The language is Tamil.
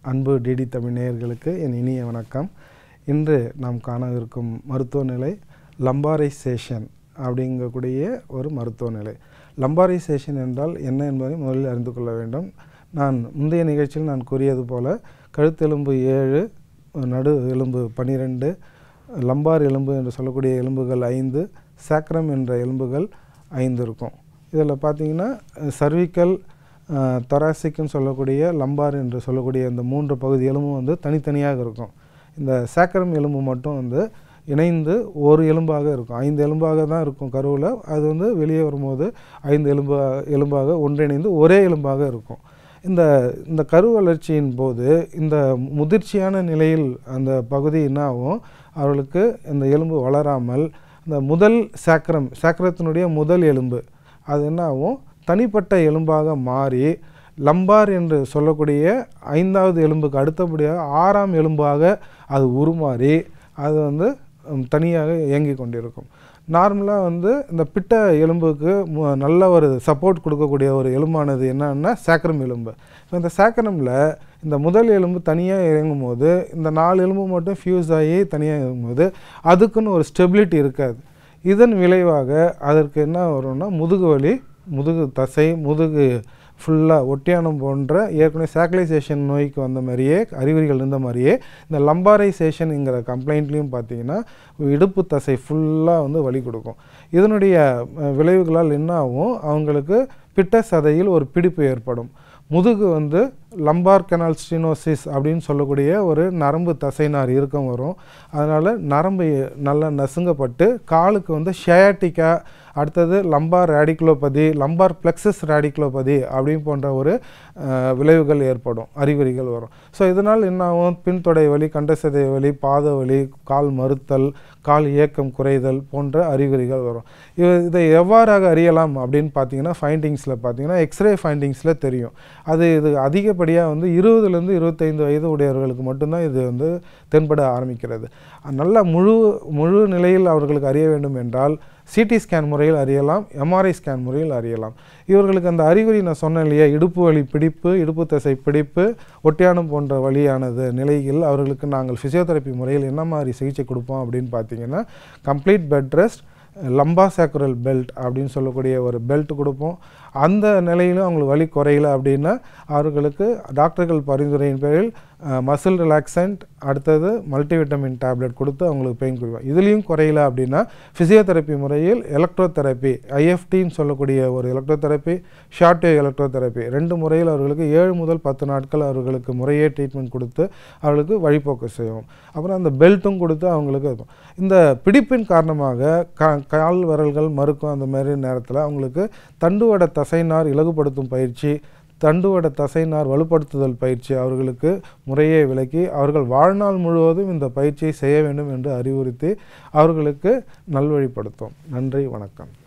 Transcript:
அன்பு டிடி தமிழ் நேயர்களுக்கு என் இனிய வணக்கம் இன்று நாம் காணவிருக்கும் மருத்துவ நிலை லம்பாரைசேஷன் அப்படிங்கக்கூடிய ஒரு மருத்துவ நிலை லம்பாரைசேஷன் என்றால் என்ன என்பதை முதலில் அறிந்து கொள்ள வேண்டும் நான் முந்தைய நிகழ்ச்சியில் நான் கூறியது போல கழுத்தெலும்பு ஏழு நடு எலும்பு பன்னிரெண்டு லம்பார் எலும்பு என்று சொல்லக்கூடிய எலும்புகள் ஐந்து சாக்ரம் என்ற எலும்புகள் ஐந்து இருக்கும் இதில் பார்த்தீங்கன்னா சர்விக்கல் தொராசிக்னு சொல்லக்கூடிய லம்பார் என்று சொல்லக்கூடிய இந்த மூன்று பகுதி எலும்பும் வந்து தனித்தனியாக இருக்கும் இந்த சாக்கரம் எலும்பு மட்டும் வந்து இணைந்து ஒரு எலும்பாக இருக்கும் ஐந்து எலும்பாக தான் இருக்கும் கருவில் அது வந்து வெளியே வரும்போது ஐந்து எலும்பா எலும்பாக ஒன்றிணைந்து ஒரே எலும்பாக இருக்கும் இந்த இந்த கரு வளர்ச்சியின் போது இந்த முதிர்ச்சியான நிலையில் அந்த பகுதி என்ன ஆகும் அவர்களுக்கு இந்த எலும்பு வளராமல் இந்த முதல் சாக்கரம் சாக்கரத்தினுடைய முதல் எலும்பு அது என்ன ஆகும் தனிப்பட்ட எலும்பாக மாறி லம்பார் என்று சொல்லக்கூடிய ஐந்தாவது எலும்புக்கு அடுத்தபடியாக ஆறாம் எலும்பாக அது உருமாறி அது வந்து ம், தனியாக இயங்கி கொண்டிருக்கும் நார்மலாக வந்து இந்த பிட்ட எலும்புக்கு மு- நல்ல ஒரு சப்போர்ட் கொடுக்கக்கூடிய ஒரு எலும்பானது என்னன்னா சாக்கரம் எலும்பு இப்போ இந்த சாக்கரமில் இந்த முதல் எலும்பு தனியாக இறங்கும் போது இந்த நாலு எலும்பு மட்டும் ஃபியூஸ் ஆகி தனியாக இறங்கும்போது அதுக்குன்னு ஒரு ஸ்டெபிலிட்டி இருக்காது இதன் விளைவாக அதற்கு என்ன வரும்னா முதுகு வலி முதுகு தசை முதுகு ஃபுல்லாக ஒட்டியானம் போன்ற ஏற்கனவே சாக்கலைசேஷன் நோய்க்கு வந்த மாதிரியே அறிகுறிகள் இருந்த மாதிரியே இந்த லம்பாரைசேஷனுங்கிற கம்ப்ளைண்ட்லேயும் பார்த்தீங்கன்னா இடுப்பு தசை ஃபுல்லாக வந்து வலி கொடுக்கும் இதனுடைய அஹ், விளைவுகளால் என்ன ஆகும் அவங்களுக்கு பிட்ட சதையில் ஒரு பிடிப்பு ஏற்படும் முதுகு வந்து லம்பார் கெனால் ஸ்டினோசிஸ் அப்படின்னு சொல்லக்கூடிய ஒரு நரம்பு தசைநார் இறுக்கம் வரும் அதனால் நரம்பு நல்லா நசுங்கப்பட்டு காலுக்கு வந்து ஷயாட்டிக்கா அடுத்தது lumbar radiculopathy lumbar plexus radiculopathy அப்படின்னு போன்ற ஒரு அஹ், விளைவுகள் ஏற்படும் அறிகுறிகள் வரும் ஸோ இதனால் என்ன ஆகும் பின்தொடை வலி கண்டசதை வலி பாத வலி கால் மறுத்தல் கால் இயக்கம் குறைதல் போன்ற அறிகுறிகள் வரும் இது இதை எவ்வாறாக அறியலாம் அப்படின்னு பார்த்தீங்கன்னா ஃபைண்டிங்ஸில் பார்த்தீங்கன்னா எக்ஸ்ரே ஃபைண்டிங்ஸில் தெரியும் அது இது அதிகப்படியாக வந்து இருபதுலேருந்து இருபத்தைந்து வயது உடையவர்களுக்கு மட்டும்தான் இது வந்து தென்பட ஆரம்பிக்கிறது நல்ல முழு முழு நிலையில் அவர்களுக்கு அறிய வேண்டும் என்றால் சிடி ஸ்கேன் முறையில் அறியலாம் எம்ஆர்ஐ ஸ்கேன் முறையில் அறியலாம் இவர்களுக்கு அந்த அறிகுறி நான் சொன்னேன் இல்லையா இடுப்பு வலி பிடிப்பு இடுப்பு தசை பிடிப்பு ஒட்டியானம் போன்ற வலியானது நிலையில் அவர்களுக்கு நாங்கள் ஃபிசியோதெரப்பி முறையில் என்ன மாதிரி சிகிச்சை கொடுப்போம் அப்படின்னு பார்த்தீங்கன்னா complete bed rest lumbosacral belt அப்படின்னு சொல்லக்கூடிய ஒரு பெல்ட் கொடுப்போம் அந்த நிலையிலும் அவங்களுக்கு வலி குறையல அப்படின்னா அவர்களுக்கு டாக்டர்கள் பரிந்துரையின் பேரில் மசில் ரிலாக்சன்ட் அடுத்தது மல்டிவிட்டமின் டேப்லெட் கொடுத்து அவங்களுக்கு பெயின் கொடுப்போம் இதுலேயும் குறையல அப்படின்னா ஃபிசியோதெரப்பி முறையில் எலக்ட்ரோதெரப்பி ஐஎஃப்டின்னு சொல்லக்கூடிய ஒரு எலக்ட்ரோதெரப்பி ஷார்ட் வேவ் எலக்ட்ரோதெரப்பி ரெண்டு முறையில் அவர்களுக்கு ஏழு முதல் பத்து நாட்கள் அவர்களுக்கு முறையே ட்ரீட்மெண்ட் கொடுத்து அவர்களுக்கு வழிபோக்கு செய்வோம் அப்புறம் அந்த பெல்ட்டும் கொடுத்து அவங்களுக்கு இருக்கும் இந்த பிடிப்பின் காரணமாக கா கால் விரல்கள் மறுக்கும் அந்த மாதிரி நேரத்தில் அவங்களுக்கு தண்டுவட தசைநார் இலகுபடுத்தும் பயிற்சி தண்டுவட தசைநார் வலுப்படுத்துதல் பயிற்சி அவர்களுக்கு முறையே விளக்கி அவர்கள் வாழ்நாள் முழுவதும் இந்த பயிற்சியை செய்ய வேண்டும் என்று அறிவுறுத்தி அவர்களுக்கு நல்வழிப்படுத்தும் நன்றி வணக்கம்